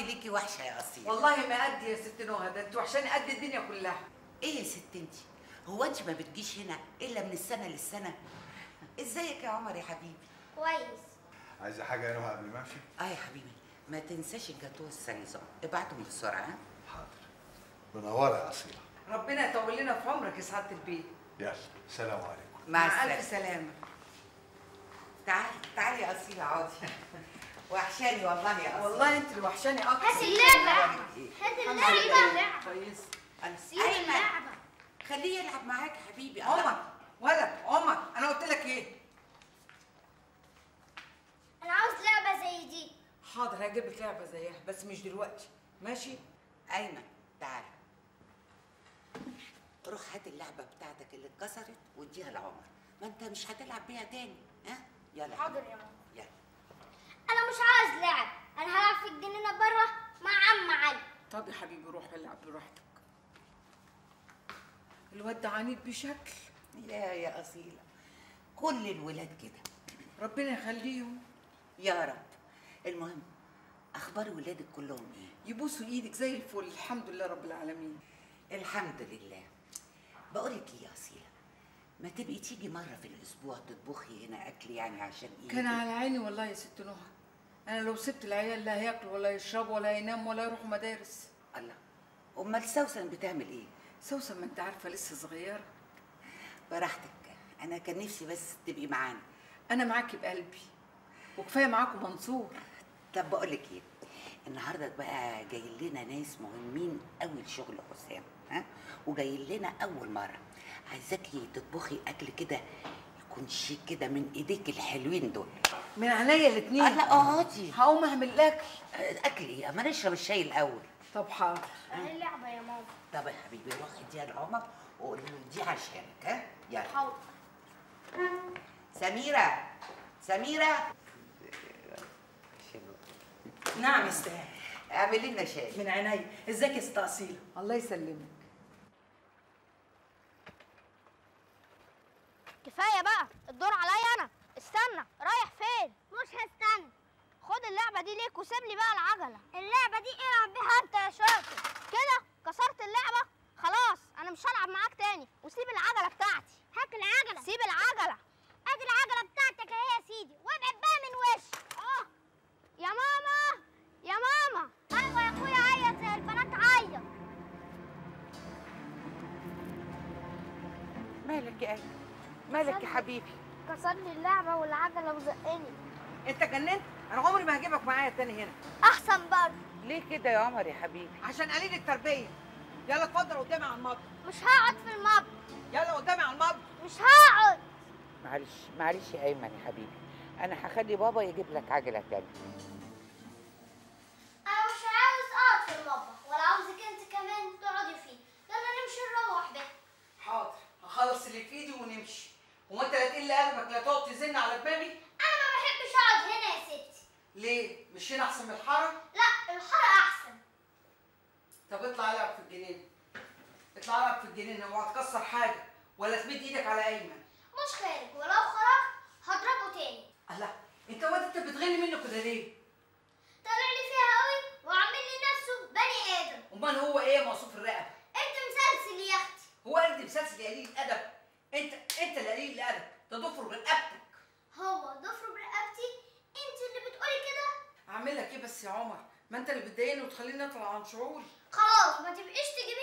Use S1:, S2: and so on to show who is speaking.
S1: ليكي وحشه يا اصيله
S2: والله ما قد يا ست نهى ده انت وحشاني قد الدنيا كلها
S1: ايه يا ست انت هو انت ما بتجيش هنا الا من السنه للسنه ازيك يا عمر يا حبيبي
S3: كويس
S4: عايزه حاجه يا نهى قبل ما امشي
S1: اه يا حبيبي ما تنساش الجاتوه الساليزون ابعتهم بسرعه ها؟
S4: حاضر منوره يا اصيله
S2: ربنا يطول لنا في عمرك يا سعاده البيت
S4: يلا سلام عليكم
S1: مع
S2: مع
S1: السلامه
S2: الف سلامه
S1: تعالي تعالي يا اصيله اقعدي وحشاني والله يا اصيله
S2: والله انت اللي وحشاني اكتر
S3: هات اللعبة
S1: إيه؟
S3: هات
S2: الحمد
S3: اللعبة
S2: لله كويس
S1: أنا-
S3: سيب
S1: أيمن،
S3: اللعبة
S1: خليه يلعب معاك يا حبيبي
S2: عمر ولد عمر انا قلت لك ايه
S3: أنا عاوز لعبة زي دي
S2: حاضر هجيب لك لعبه زيها بس مش دلوقتي ماشي
S1: ايمن تعال روح هات اللعبه بتاعتك اللي اتكسرت واديها لعمر ما انت مش هتلعب بيها تاني ها يلا
S3: حاضر
S1: حبيبي.
S3: يا ماما
S1: يلا
S3: أنا مش عاوز لعب أنا هلعب في الجنينة بره مع عم علي
S2: طب يا حبيبي روح العب براحتك الواد ده عنيد بشكل
S1: لا يا اصيله كل الولاد كده
S2: ربنا يخليهم
S1: يا رب المهم اخبار ولادك كلهم ايه
S2: يبوسوا ايدك زي الفل الحمد لله رب العالمين
S1: الحمد لله بقولك ايه يا اصيله ما تبقي تيجي مره في الاسبوع تطبخي هنا اكل يعني عشان ايه
S2: كان على عيني والله يا ست نهى انا لو سبت العيال لا هياكلوا ولا يشربوا ولا يناموا ولا يروحوا مدارس
S1: الله امال سوسن بتعمل ايه
S2: سوسن ما انت عارفه لسه صغيره
S1: براحتك انا كان نفسي بس تبقي معانا
S2: انا معاكي بقلبي وكفايه معاكم منصور
S1: طب بقول لك ايه النهارده بقى جاي لنا ناس مهمين قوي لشغل حسام ها وجاي لنا اول مره عايزاكي تطبخي اكل كده يكون شيك كده من ايديك الحلوين دول
S2: من عينيا الاثنين
S1: لا اقعدي
S2: هقوم اعمل الاكل
S1: اكل ايه اما نشرب الشاي الاول
S2: طب حاضر
S3: أنا اللعبة يا ماما
S1: طب يا حبيبي روح اديها لعمر وقول له دي عشانك ها يلا
S3: حاضر
S1: سميره سميره
S5: نعم يا استاذ
S1: اعملي لنا شاي
S5: من عيني ازيك يا ست اصيله
S2: الله يسلمك
S6: كفايه بقى الدور عليا انا استنى رايح فين
S3: مش هستنى
S6: خد اللعبه دي ليك وسيب لي بقى العجله
S3: اللعبة دي العب بيها أنت يا شاطر
S6: كده كسرت اللعبه خلاص انا مش هلعب معاك تاني وسيب العجله بتاعتي
S3: هات العجلة
S6: سيب العجله
S3: ادي العجلة بتاعتك اهي يا سيدي وابعد بقى من وشي
S6: اه يا ماما يا ماما
S3: ايوه يا اخويا عيط زي البنات عيط
S1: مالك يا ايمن مالك يا حبيبي
S3: كسر لي اللعبة والعجلة وزقني
S2: انت جننت انا عمري ما هجيبك معايا تاني هنا
S3: احسن برضه
S1: ليه كده يا عمر يا حبيبي
S2: عشان قليل التربيه يلا اتفضل قدامي على المطبخ
S3: مش هقعد في المطبخ
S2: يلا قدامي على المطبخ
S3: مش هقعد
S1: معلش معلش يا ايمن يا حبيبي انا هخلي بابا يجيب لك عجله تانية
S3: انا مش عاوز اقعد في المطبخ ولا عاوزك انت كمان تقعدي فيه يلا نمشي نروح بيت
S2: حاضر هخلص اللي في ايدي ونمشي هو انت لا تقل قلبك لا تقعد تزن على دماغي
S3: انا ما بحبش اقعد هنا يا ستي
S2: ليه مش هنا احسن من الحاره
S3: لا الحارة احسن
S2: طب اطلع العب في الجنينه اطلع العب في الجنينه اوعى تكسر حاجه ولا تمد ايدك على ايمن
S3: مش خارج ولو خرجت هضربه تاني
S2: الله انت واد انت بتغني منه كده ليه
S3: طلع لي فيها قوي وعامل لي نفسه بني ادم
S2: امال هو ايه موصوف الرقبه
S3: انت مسلسل يا اختي
S2: هو قد مسلسل يا قليل الادب انت انت اللي قليل الادب ده ضفر برقبتك
S3: هو ضفر برقبتي انت اللي بتقولي كده
S2: اعمل لك ايه بس يا عمر ما انت اللي بتضايقني وتخليني اطلع عن شعوري
S3: خلاص ما تبقيش تجيبي